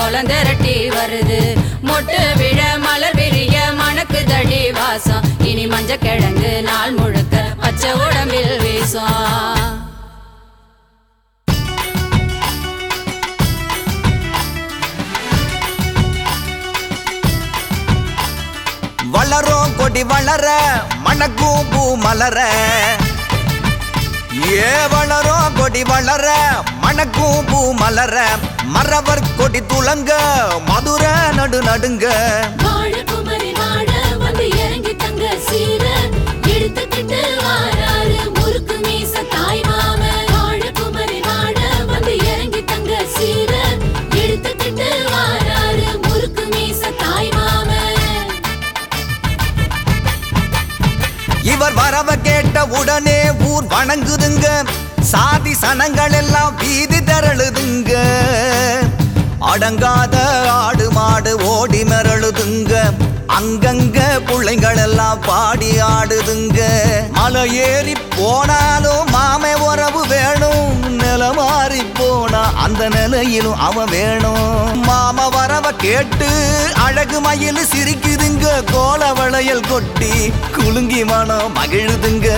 கோலம் திரட்டி வருது மொட்டு விழ மலர் விரிய மணக்கு தடி வாசம் இனி மஞ்ச கிழங்கு நாள் முழுக்க பச்சை உடம்பில் வீசும் வளரும் கொடி வளர மணக்கும் பூ மலர ஏ வளரும் கொடி வளர மணக்கும் பூ மலர மரவர் கொடி துலங்க மதுர நடு நடுங்க வாழ குமரி வாழ வந்து இறங்கி தங்க சீர எடுத்துக்கிட்டு வாராரு முறுக்கு மீச தாய் மாம வாழ குமரி வாழ வந்து இறங்கி தங்க சீர எடுத்துக்கிட்டு வாராரு முறுக்கு மீச தாய் மாம இவர் வரவ கேட்ட உடனே ஊர் வணங்குதுங்க சாதி சனங்கள் எல்லாம் வீதி திரளுதுங்க அடங்காத ஆடு மாடு ஓடி மிரளுதுங்க அங்கங்க பிள்ளைங்கள் எல்லாம் பாடி ஆடுதுங்க மலை ஏறி போனாலும் மாமை உறவு வேணும் நில மாறி போனா அந்த நிலையிலும் அவன் வேணும் மாமா வரவ கேட்டு அழகு மயில் சிரிக்குதுங்க கோல வளையல் கொட்டி குலுங்கி மனம் மகிழுதுங்க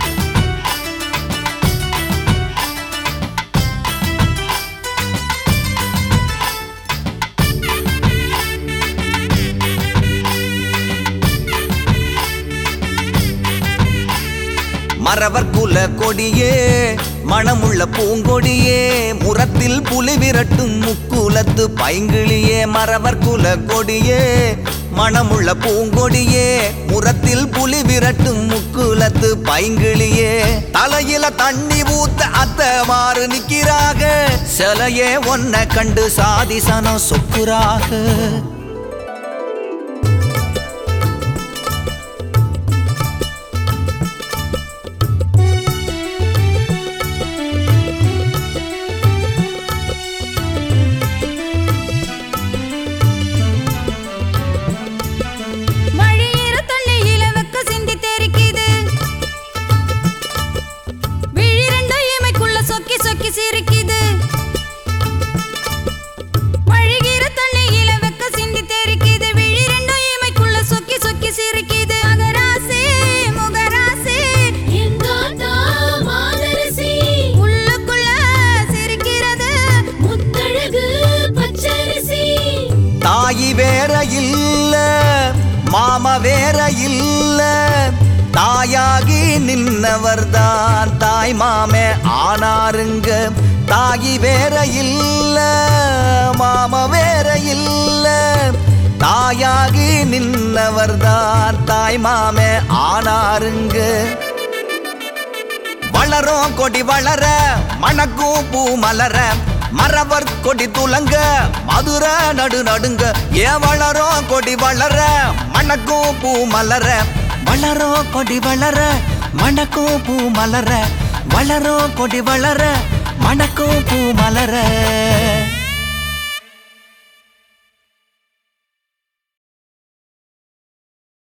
மறவர் குல கொடியே மணமுள்ள பூங்கொடியே முரத்தில் புலி விரட்டும் முக்குலத்து பைங்கிளியே மறவர் குல கொடியே மணமுள்ள பூங்கொடியே முரத்தில் புலி விரட்டும் முக்குலத்து பைங்கிளியே தலையில தண்ணி ஊத்த அத்த மாறு நிக்கிறாக சிலையே ஒன்ன கண்டு சாதிசனம் சொக்குறாக வழியிற தண்ணியில வெக்க சிந்தி தெரிக்குது விழிரண்டு இமைக்குள்ள சொக்கி சொக்கி சிரிக்குது வழிகிற தண்ணியில வெக்க சிந்தி தெரிக்குது விழிரண்டு இமைக்குள்ள சொக்கி சொக்கி சிரிக்குது மகராசி முகராசி எங்காத்தா மாதரசி உள்ளுக்குள்ள சிரிக்கிறது முத்தழகு பச்சரிசி தாயி வேற இல்ல மாமா வேற இல்ல தாயாகி நின்னவர்தான் தாய் மாமே ஆனாருங்க தாயி வேற இல்ல மாமா வேற இல்ல தாயாகி நின்னவர்தான் தாய் மாமே ஆனாருங்க வளரும் கொடி வளர மணக்கும் பூ மலர மரவர் கொடி துலங்க மதுர நடு நடுங்க ஏ வளரும் கொடி வளர மணக்கும் பூ மலர வளரும் கொடி வளர மணக்கும் பூ மலர வளரும் கொடி வளர மணக்கும் பூ மலர